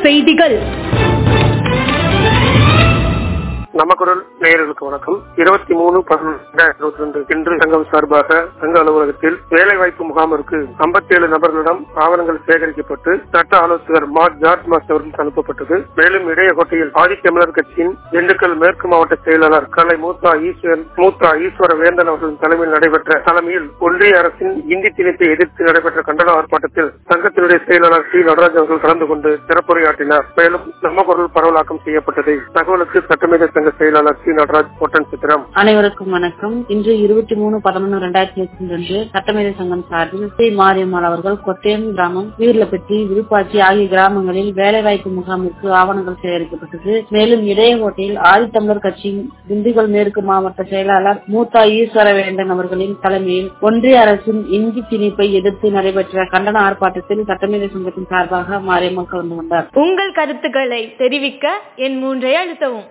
செய்திகள் நமக்குரல் நேயர்களுக்கு வணக்கம் இருபத்தி மூணு பதினொன்று இருபத்தி ரெண்டு இன்று சங்கம் சார்பாக சங்க அலுவலகத்தில் வேலைவாய்ப்பு முகாமிற்கு ஐம்பத்தி ஏழு நபர்களிடம் ஆவணங்கள் சேகரிக்கப்பட்டு சட்ட ஆலோசகர் மா ஜார்ஜ் மாஸ் அவர்களுக்கு அனுப்பப்பட்டது மேலும் இடையகோட்டையில் ஆதித்தமிழர் கட்சியின் திண்டுக்கல் மேற்கு மாவட்ட செயலாளர் கலை மூத்தா ஈஸ்வரன் மூத்தா ஈஸ்வர வேந்தன் அவர்களின் தலைமையில் நடைபெற்ற தலைமையில் ஒன்றிய அரசின் இந்தி திணிப்பை எதிர்த்து நடைபெற்ற கண்டன ஆர்ப்பாட்டத்தில் சங்கத்தினுடைய செயலாளர் சி நடராஜ் அவர்கள் கலந்து கொண்டு சிறப்புரையாற்றினார் மேலும் நம்ம குரல் பரவலாக்கம் செய்யப்பட்டது தகவலுக்கு சட்டமேத சங்க செயலாளர் சி நடராஜ் பொட்டன் சித்திரம் அனைவருக்கும் வணக்கம் இன்று இருபத்தி மூணு பதினொன்று ரெண்டாயிரத்தி இருபத்தி ரெண்டு சட்டமேதை சங்கம் சார்பில் ஸ்ரீ மாரியம்மாள் அவர்கள் கொட்டயம் கிராமம் வீர்லப்பட்டி விருப்பாச்சி ஆகிய கிராமங்களில் வேலைவாய்ப்பு முகாமிற்கு ஆவணங்கள் சேகரிக்கப்பட்டது மேலும் இடையகோட்டையில் ஆதித்தமிழர் கட்சியின் திண்டுக்கல் மேற்கு மாவட்ட செயலாளர் மூத்தா ஈஸ்வரவேந்தன் அவர்களின் தலைமையில் ஒன்றிய அரசின் இந்தி திணிப்பை எதிர்த்து நடைபெற்ற கண்டன ஆர்ப்பாட்டத்தில் சட்டமேதை சங்கத்தின் சார்பாக மாரியம்மாள் கலந்து கொண்டார் உங்கள் கருத்துக்களை தெரிவிக்க என் மூன்றை அழுத்தவும்